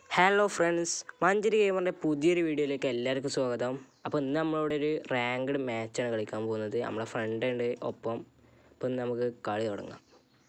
hello friends Manjeri ഗെയിമറിൻ്റെ പുതിയൊരു വീഡിയോയിലേക്ക് എല്ലാവർക്കും സ്വാഗതം അപ്പോൾ ഇന്ന് നമ്മളിവിടെ ഒരു റാങ്ക്ഡ് മാച്ചാണ് കളിക്കാൻ പോകുന്നത് നമ്മളെ ഫ്രണ്ട് ഉണ്ട് ഒപ്പം അപ്പോൾ ഇന്ന് നമുക്ക് കളി തുടങ്ങാം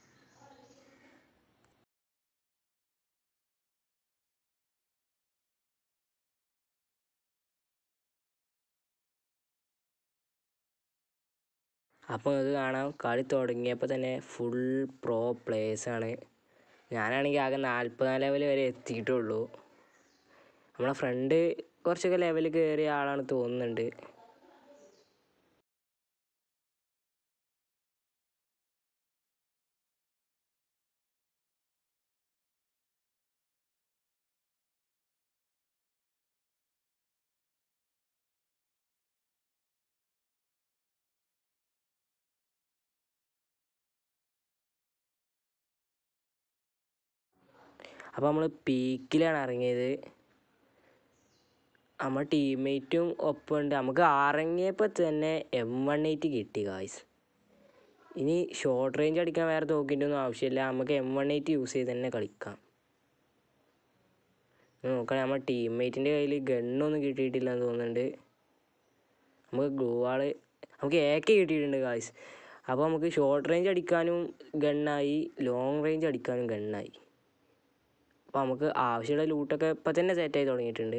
അപ്പോൾ ഇത് കാണാം കളി തുടങ്ങിയപ്പോൾ തന്നെ ഫുൾ പ്രോ പ്ലേയേഴ്സാണ് ഞാനാണെങ്കിൽ ആകെ നാൽപ്പതാം ലെവൽ വരെ എത്തിയിട്ടുള്ളൂ നമ്മളെ ഫ്രണ്ട് കുറച്ചൊക്കെ ലെവൽ കയറിയ ആളാണ് തോന്നുന്നുണ്ട് അപ്പോൾ നമ്മൾ പീക്കിലാണ് ഇറങ്ങിയത് നമ്മൾ ടീംമേറ്റും ഒപ്പമുണ്ട് നമുക്ക് ഇറങ്ങിയപ്പോൾ തന്നെ എം വൺ എയ്റ്റ് കിട്ടി ഗായ്സ് ഇനി ഷോർട്ട് റേഞ്ച് അടിക്കാൻ വേറെ തോക്കിൻ്റെ ഒന്നും ആവശ്യമില്ല നമുക്ക് എം വൺ എയ്റ്റ് യൂസ് ചെയ്ത് തന്നെ കളിക്കാം നോക്കണേ നമ്മുടെ ടീംമേറ്റിൻ്റെ കയ്യിൽ ഗണ്ണൊന്നും കിട്ടിയിട്ടില്ലെന്ന് തോന്നുന്നുണ്ട് നമുക്ക് ഗ്ലൂ ആള് നമുക്ക് ഏക്കെ കിട്ടിയിട്ടുണ്ട് ഗായ്സ് അപ്പോൾ നമുക്ക് ഷോർട്ട് റേഞ്ച് അടിക്കാനും ഗണ്ണായി ലോങ് റേഞ്ച് അടിക്കാനും ഗണ്ണായി അപ്പോൾ നമുക്ക് ആവശ്യമുള്ള ലൂട്ടൊക്കെ ഇപ്പം തന്നെ സെറ്റായി തുടങ്ങിയിട്ടുണ്ട്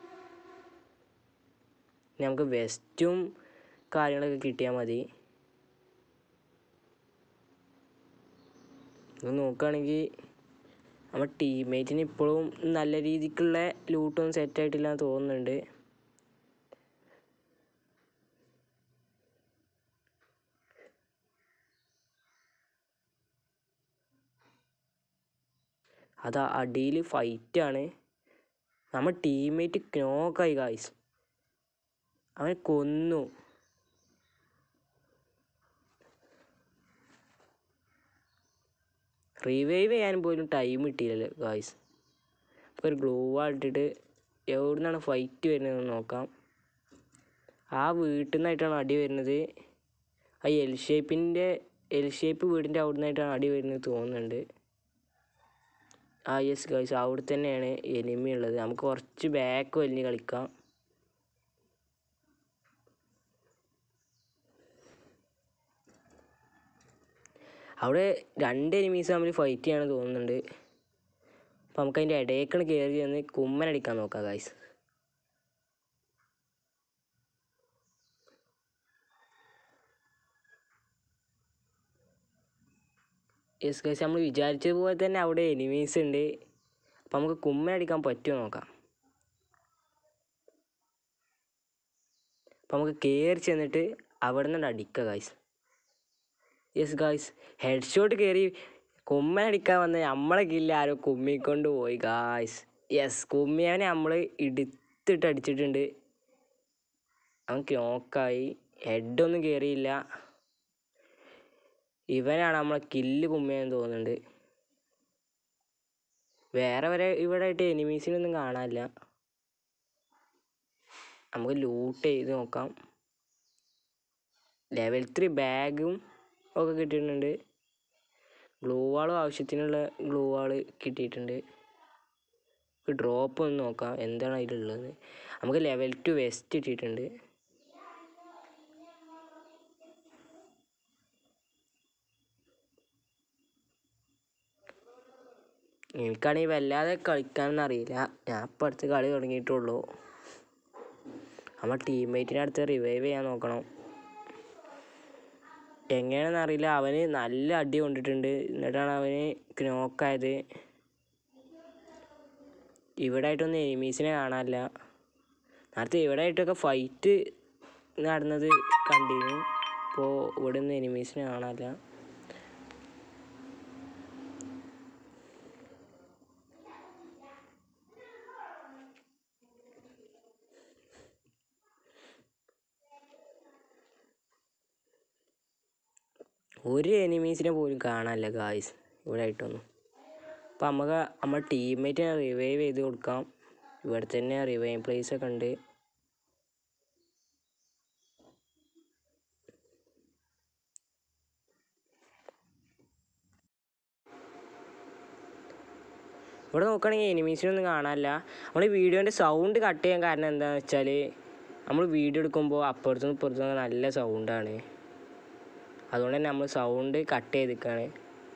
ഇനി നമുക്ക് വെസ്റ്റും കാര്യങ്ങളൊക്കെ കിട്ടിയാൽ മതി ഇത് നോക്കുകയാണെങ്കിൽ നമ്മുടെ ടീംമേറ്റിന് ഇപ്പോഴും നല്ല രീതിക്കുള്ള ലൂട്ടൊന്നും സെറ്റായിട്ടില്ല എന്ന് തോന്നുന്നുണ്ട് അത് അടിയിൽ ഫൈറ്റാണ് നമ്മൾ ടീംമേറ്റ് knock-ആയി ഗായ്സ് അവനെ കൊന്നു റിവൈവ് ചെയ്യാൻ പോലും ടൈം കിട്ടിയില്ലല്ലോ ഗായ്സ് അപ്പോൾ ഒരു ഗ്ലൂ ഇട്ടിട്ട് എവിടെ നിന്നാണ് ഫൈറ്റ് വരുന്നതെന്ന് നോക്കാം ആ വീട്ടിൽ നിന്നായിട്ടാണ് അടി വരുന്നത് ആ എൽ ഷേപ്പിൻ്റെ എൽ ഷേപ്പ് വീടിൻ്റെ അവിടെ നിന്നായിട്ടാണ് അടി വരുന്നത് തോന്നുന്നുണ്ട് ആ യെസ് ഗൈസ് അവിടെ തന്നെയാണ് എനിമി ഉള്ളത് നമുക്ക് കുറച്ച് ബാക്ക് വലിഞ്ഞ് കളിക്കാം അവിടെ രണ്ട് എനിമീസ് തമ്മിൽ ഫൈറ്റ് ചെയ്യാണ് തോന്നുന്നുണ്ട് അപ്പം നമുക്ക് അതിൻ്റെ ഇടയ്ക്കാണ് കയറി ചെന്ന് കുമ്മനടിക്കാൻ നോക്കാം ഗൈസ് യെസ് ഗൈസ് നമ്മൾ വിചാരിച്ചതുപോലെ തന്നെ അവിടെ എനിമീസ് ഉണ്ട് അപ്പം നമുക്ക് കുമ്മനടിക്കാൻ പറ്റുമോ നോക്കാം അപ്പം നമുക്ക് കയറി ചെന്നിട്ട് അവിടെ നിന്ന് അടിക്കുക guys yes guys head shot കയറി കുമ്മനടിക്കാൻ വന്ന നമ്മളെ കില്ല ആരോ കുമ്മിക്കൊണ്ട് പോയി ഗായ്സ് യെസ് കുമ്മിയവനെ നമ്മൾ ഇടുത്തിട്ട് അടിച്ചിട്ടുണ്ട് അവൻ നോക്കായി ഹെഡൊന്നും കയറിയില്ല ഇവനാണ് നമ്മളെ കില്ല് കുമ്മിയെന്ന് തോന്നുന്നുണ്ട് വേറെ വരെ ഇവിടെ ആയിട്ട് എനിമീസിനൊന്നും കാണാനില്ല നമുക്ക് ലൂട്ട് ചെയ്ത് നോക്കാം ലെവൽ ത്രീ ബാഗും ഒക്കെ കിട്ടിയിട്ടുണ്ട് ഗ്ലൂ വാളും ആവശ്യത്തിനുള്ള ഗ്ലൂ വാള് കിട്ടിയിട്ടുണ്ട് ഡ്രോപ്പ് ഒന്ന് നോക്കാം എന്താണ് അതിലുള്ളത് നമുക്ക് ലെവൽ ടു വെസ്റ്റ് കിട്ടിയിട്ടുണ്ട് എനിക്കാണെങ്കിൽ വല്ലാതെ കളിക്കാനൊന്നും അറിയില്ല ഞാൻ ഇപ്പം അടുത്ത് കളി തുടങ്ങിയിട്ടുള്ളൂ നമ്മൾ ടീംമേറ്റിനെ അടുത്ത് റിവൈവ് ചെയ്യാൻ നോക്കണം എങ്ങനെയാണെന്ന് അറിയില്ല അവന് നല്ല അടി കൊണ്ടിട്ടുണ്ട് എന്നിട്ടാണ് അവന് നോക്കായത് ഇവിടെ ആയിട്ടൊന്നും എനിമീസിനെ കാണാനില്ല നേരത്തെ ഇവിടെ ആയിട്ടൊക്കെ ഫൈറ്റ് നടന്നത് കണ്ടിരുന്നു ഇപ്പോൾ ഇവിടെ ഒന്നും എനിമീസിനെ കാണാനില്ല ഒരു എനിമീസിനെ പോലും കാണാനില്ല ഗായ്സ് ഇവിടെ ആയിട്ടൊന്നും അപ്പം നമുക്ക് നമ്മൾ ടീംമേറ്റിനെ റിവൈവ് ചെയ്ത് കൊടുക്കാം ഇവിടെ തന്നെ റിവൈവ് പ്ലേസ് ഒക്കെ ഉണ്ട് ഇവിടെ നോക്കുകയാണെങ്കിൽ എനിമീസിനൊന്നും കാണാനില്ല നമ്മൾ ഈ വീഡിയോൻ്റെ സൗണ്ട് കട്ട് ചെയ്യാൻ കാരണം എന്താണെന്ന് വെച്ചാൽ നമ്മൾ വീഡിയോ എടുക്കുമ്പോൾ അപ്പുറത്തുനിന്ന് ഇപ്പുറത്തുനിന്ന് നല്ല സൗണ്ടാണ് അതുകൊണ്ട് തന്നെ നമ്മൾ സൗണ്ട് കട്ട് ചെയ്തിരിക്കുകയാണ്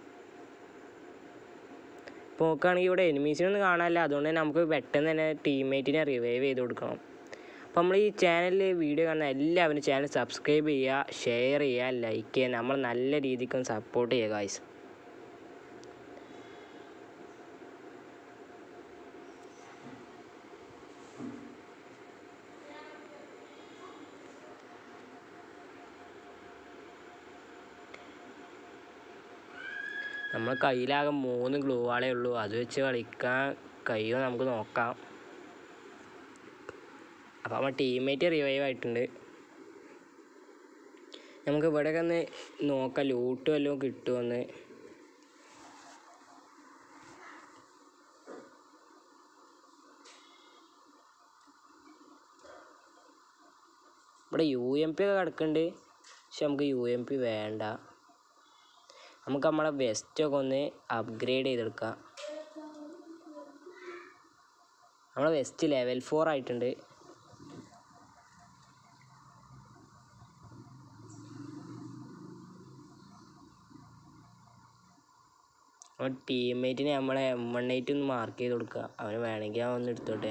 ഇപ്പോൾ നോക്കുകയാണെങ്കിൽ ഇവിടെ എനിമീസിനൊന്നും കാണാനില്ല അതുകൊണ്ട് തന്നെ നമുക്ക് പെട്ടെന്ന് തന്നെ ടീംമേറ്റിനെ റിവൈവ് ചെയ്ത് കൊടുക്കണം അപ്പോൾ നമ്മൾ ഈ ചാനലിൽ വീഡിയോ കാണുന്ന എല്ലാവരും ചാനൽ സബ്സ്ക്രൈബ് ചെയ്യുക ഷെയർ ചെയ്യുക ലൈക്ക് ചെയ്യുക നമ്മൾ നല്ല രീതിക്കൊന്ന് സപ്പോർട്ട് ചെയ്യുക ഗായ്സ് നമ്മൾ കയ്യിലാകെ മൂന്ന് ഗ്ലൂ വാളേ ഉള്ളൂ അത് വെച്ച് കളിക്കാൻ കഴിയുമോ നമുക്ക് നോക്കാം അപ്പോൾ നമ്മൾ ടീംമേറ്റ് റിവൈവ് ആയിട്ടുണ്ട് നമുക്ക് ഇവിടെ ഒന്ന് നോക്കാം ലൂട്ട് വല്ലതും കിട്ടുമെന്ന് ഇവിടെ യു എം പി ഒക്കെ കിടക്കുന്നുണ്ട് പക്ഷെ നമുക്ക് യു എം പി വേണ്ട നമുക്ക് നമ്മളെ വെസ്റ്റൊക്കെ ഒന്ന് അപ്ഗ്രേഡ് ചെയ്തെടുക്കാം നമ്മളെ വെസ്റ്റ് ലെവൽ ഫോർ ആയിട്ടുണ്ട് നമ്മൾ ടീംമേറ്റിനെ നമ്മളെ എം വൺ എയ്റ്റ് ഒന്ന് മാർക്ക് ചെയ്ത് കൊടുക്കുക അവന് വേണമെങ്കിൽ അവൻ ഒന്ന് എടുത്തോട്ടെ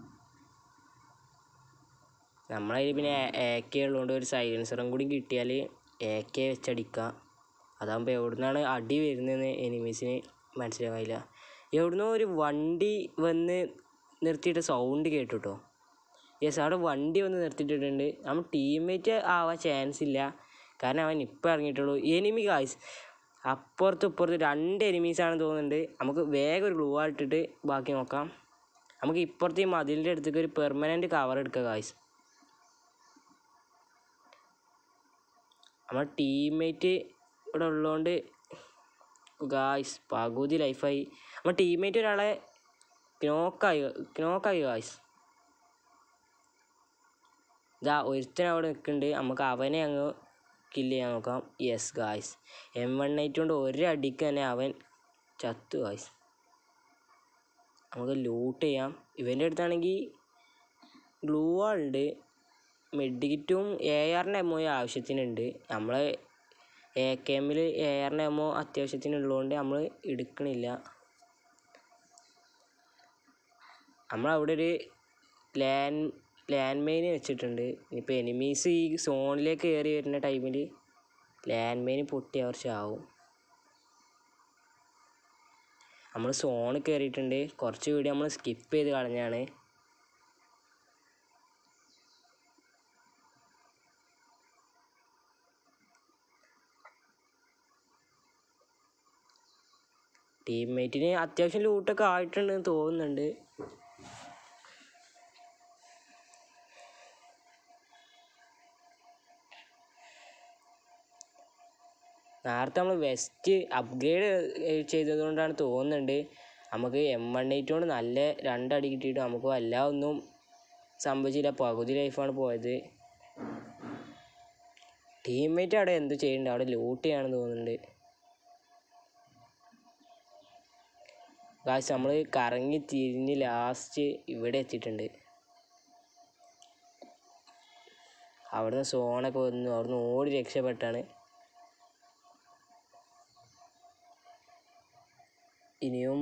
നമ്മളതിൽ പിന്നെ എ കെ ഉള്ളതുകൊണ്ട് ഒരു സൈലൻസറും കൂടി കിട്ടിയാൽ എ കെ വെച്ചടിക്കാം അതാകുമ്പോൾ എവിടുന്നാണ് അടി വരുന്നതെന്ന് എനിമീസിന് മനസ്സിലാവില്ല എവിടുന്നോ ഒരു വണ്ടി വന്ന് നിർത്തിയിട്ട് സൗണ്ട് കേട്ടു കേട്ടോ യെസ് അവിടെ വണ്ടി വന്ന് നിർത്തിയിട്ടുണ്ട് നമ്മൾ ടീംമേറ്റ് ആവാൻ ചാൻസ് ഇല്ല കാരണം അവൻ ഇപ്പോൾ ഇറങ്ങിയിട്ടുള്ളൂ എനിമി കായ്സ് അപ്പുറത്തും ഇപ്പുറത്തും രണ്ട് എനിമീസാണെന്ന് തോന്നുന്നുണ്ട് നമുക്ക് വേഗം ഒരു ഗ്ലൂ ഇട്ടിട്ട് ബാക്കി നോക്കാം നമുക്ക് ഇപ്പുറത്തെ ഈ മതിലിൻ്റെ അടുത്തേക്ക് ഒരു പെർമനൻറ്റ് കവർ എടുക്കുക കായ്സ് നമ്മൾ ടീംമേറ്റ് ഇവിടെ ഉള്ളതുകൊണ്ട് ഗായ്സ് പകുതി ലൈഫായി നമ്മൾ ടീംമേറ്റ് ഒരാളെ നോക്കായി നോക്കായി ഗായ്സ് ഇതാ ഒരുത്തൻ അവിടെ നിൽക്കുന്നുണ്ട് നമുക്ക് അവനെ അങ്ങ് കില്ല് ചെയ്യാൻ നോക്കാം yes guys M one eight കൊണ്ട് ഒരടിക്ക് തന്നെ അവൻ ചത്തു ഗായ്സ് നമുക്ക് ലൂട്ട് ചെയ്യാം ഇവൻ്റെ അടുത്താണെങ്കിൽ ഗ്ലൂ ഉണ്ട് മെഡിക്കിറ്റും എ ആറിൻ്റെ എമ്മോ ആവശ്യത്തിനുണ്ട് നമ്മൾ എ കെ എമ്മിൽ എ ആറിൻ്റെ എമ്മോ അത്യാവശ്യത്തിനുള്ളതുകൊണ്ട് നമ്മൾ എടുക്കണില്ല നമ്മളവിടെ ഒരു ലാൻഡ് ലാൻഡ് മൈൻ വെച്ചിട്ടുണ്ട് ഇനിയിപ്പോൾ എനിമീസ് ഈ സോണിലേക്ക് കയറി വരുന്ന ടൈമിൽ ലാൻഡ് മൈൻ പൊട്ടി അവർ ചാവും നമ്മൾ സോണിൽ കയറിയിട്ടുണ്ട് കുറച്ച് വീഡിയോ നമ്മൾ സ്കിപ്പ് ചെയ്ത് കളഞ്ഞാണ് ടീംമേറ്റിന് അത്യാവശ്യം ലൂട്ടൊക്കെ ആയിട്ടുണ്ടെന്ന് തോന്നുന്നുണ്ട് നേരത്തെ നമ്മൾ വെസ്റ്റ് അപ്ഗ്രേഡ് ചെയ്തതുകൊണ്ടാണ് തോന്നുന്നുണ്ട് നമുക്ക് എം വൺ എയ്റ്റ് കൊണ്ട് നല്ല രണ്ടടി കിട്ടിയിട്ട് നമുക്ക് വല്ല ഒന്നും സംഭവിച്ചില്ല പകുതി ലൈഫാണ് പോയത് ടീംമേറ്റ് അവിടെ എന്ത് ചെയ്യുന്നുണ്ട് അവിടെ ലൂട്ട് ചെയ്യാണെന്ന് തോന്നുന്നുണ്ട് കാശ് നമ്മൾ കറങ്ങി തിരിഞ്ഞ് ലാസ്റ്റ് ഇവിടെ എത്തിയിട്ടുണ്ട് അവിടുന്ന് സോണൊക്കെ വന്നു അവിടുന്ന് ഓടി രക്ഷപ്പെട്ടാണ് ഇനിയും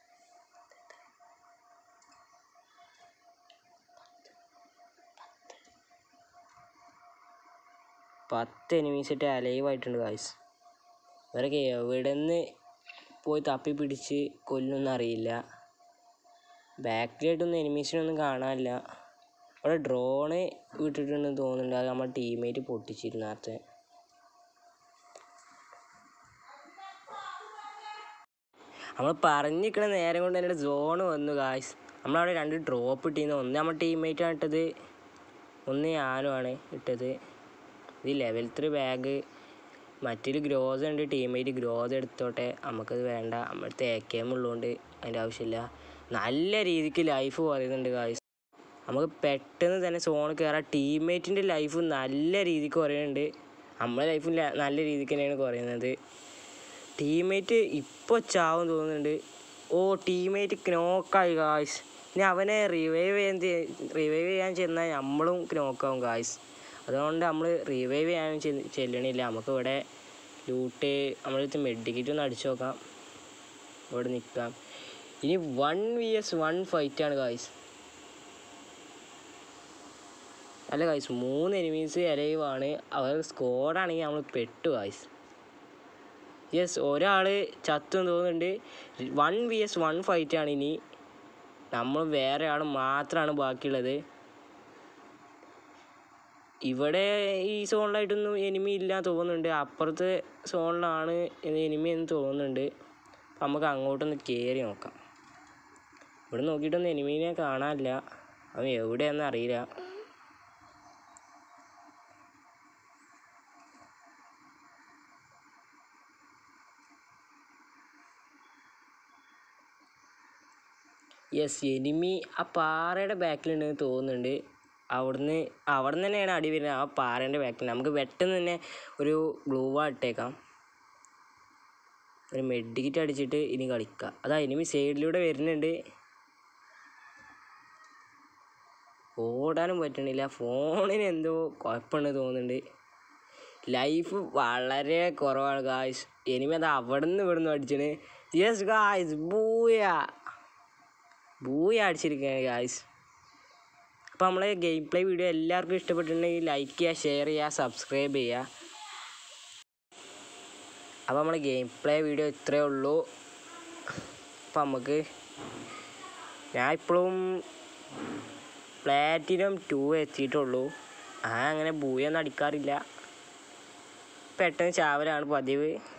പത്ത് എനിമീസിട്ട് അലൈവ് ആയിട്ടുണ്ട് കായ്സ് ഇവരൊക്കെ എവിടെ നിന്ന് പോയി തപ്പി പിടിച്ച് കൊല്ലൊന്നും അറിയില്ല ബാക്കിലായിട്ടൊന്നും എനിമീസിനൊന്നും കാണാനില്ല അവിടെ ഡ്രോണ് വിട്ടിട്ടുണ്ടെന്ന് തോന്നുന്നുണ്ട് അത് നമ്മുടെ ടീമേറ്റ് പൊട്ടിച്ചിരുന്നു നേരത്തെ നമ്മൾ പറഞ്ഞിരിക്കണ നേരം കൊണ്ട് തന്നെ സോണ് വന്നു കായ്സ് നമ്മളവിടെ രണ്ട് ഡ്രോപ്പ് ഇട്ടിരുന്നു ഒന്ന് നമ്മുടെ ടീംമേറ്റാണ് ഇട്ടത് ഒന്ന് ഞാനുമാണ് ഇട്ടത് ഇത് ലെവൽ ത്രീ ബാഗ് മറ്റൊരു ഗ്രോസ് ഉണ്ട് ടീമേറ്റ് ഗ്രോസ് എടുത്തോട്ടെ നമുക്കത് വേണ്ട നമ്മുടെ എ കെ എം ഉള്ളതുകൊണ്ട് അതിൻ്റെ ആവശ്യമില്ല നല്ല രീതിക്ക് ലൈഫ് കുറയുന്നുണ്ട് കായ്സ് നമുക്ക് പെട്ടെന്ന് തന്നെ സോണിൽ കയറാം ടീംമേറ്റിൻ്റെ ലൈഫ് നല്ല രീതിക്ക് കുറയുന്നുണ്ട് നമ്മുടെ ലൈഫും നല്ല രീതിക്ക് തന്നെയാണ് കുറയുന്നത് ടീംമേറ്റ് ഇപ്പോൾ ചാവും തോന്നുന്നുണ്ട് ഓ ടീമേറ്റ് ക്നോക്കായി ഗായ്സ് ഇനി അവനെ റിവൈവ് ചെയ്യാൻ റിവൈവ് ചെയ്യാൻ ചെന്നാൽ നമ്മളും ക്നോക്കാവും ഗായ്സ് അതുകൊണ്ട് നമ്മൾ റിവൈവ് ചെയ്യാൻ ചെ- ചെല്ലണില്ല നമുക്ക് ഇവിടെ ലൂട്ട് നമ്മളടുത്ത് മെഡിക്കറ്റ് ഒന്ന് അടിച്ചു നോക്കാം ഇവിടെ നിൽക്കാം ഇനി വൺ വി എസ് വൺ ഫൈറ്റാണ് ഗായ്സ് അല്ല ഗായ്സ് മൂന്ന് എനിമീസ് ആണ് അവർ സ്കോഡാണെങ്കിൽ നമ്മൾ പെട്ടു ഗായ്സ് യെസ് ഒരാൾ ചത്തു എന്ന് തോന്നുന്നുണ്ട് വൺ വി എസ് വൺ ഫൈറ്റാണ് ഇനി നമ്മൾ വേറെ ആൾ മാത്രമാണ് ബാക്കിയുള്ളത് ഇവിടെ ഈ സോണിലായിട്ടൊന്നും എനിമി ഇല്ല തോന്നുന്നുണ്ട് അപ്പുറത്തെ സോണിലാണ് എനിമി എന്ന് തോന്നുന്നുണ്ട് അപ്പം നമുക്ക് അങ്ങോട്ടൊന്ന് കയറി നോക്കാം ഇവിടെ നോക്കിയിട്ടൊന്നും എനിമീനെ കാണാനില്ല അവൻ എവിടെയാണെന്ന് അറിയില്ല യെസ് എനിമി ആ പാറയുടെ ബാക്കിലുണ്ടെന്ന് തോന്നുന്നുണ്ട് അവിടുന്ന് അവിടെ നിന്ന് തന്നെയാണ് അടി വരുന്നത് ആ പാറേൻ്റെ ബാക്കിൽ നമുക്ക് പെട്ടെന്ന് തന്നെ ഒരു ഗ്ലൂ വാൾ ഇട്ടേക്കാം ഒരു മെഡിക്കിറ്റ് അടിച്ചിട്ട് ഇനി കളിക്കാം അതാ എനിമി സൈഡിലൂടെ വരുന്നുണ്ട് ഓടാനും പറ്റണില്ല ഫോണിന് എന്തോ കുഴപ്പമുണ്ട് തോന്നുന്നുണ്ട് ലൈഫ് വളരെ കുറവാണ് ഗായ്സ് എനിമി അത് അവിടെ നിന്ന് ഇവിടെ നിന്ന് അടിച്ചണ് യെസ് ഗായ്സ് ബൂയ ബൂയ അടിച്ചിരിക്കുകയാണ് ഗായ്സ് അപ്പോൾ നമ്മളെ ഗെയിം പ്ലേ വീഡിയോ എല്ലാവർക്കും ഇഷ്ടപ്പെട്ടിട്ടുണ്ടെങ്കിൽ ലൈക്ക് ചെയ്യുക ഷെയർ ചെയ്യുക സബ്സ്ക്രൈബ് ചെയ്യുക അപ്പോൾ നമ്മളെ ഗെയിം പ്ലേ വീഡിയോ ഇത്രയേ ഉള്ളൂ അപ്പം നമുക്ക് ഞാൻ ഇപ്പോഴും പ്ലാറ്റിനം ടു എത്തിയിട്ടുള്ളൂ ആ അങ്ങനെ ബൂയൊന്നും അടിക്കാറില്ല പെട്ടെന്ന് ചാവലാണ് പതിവ്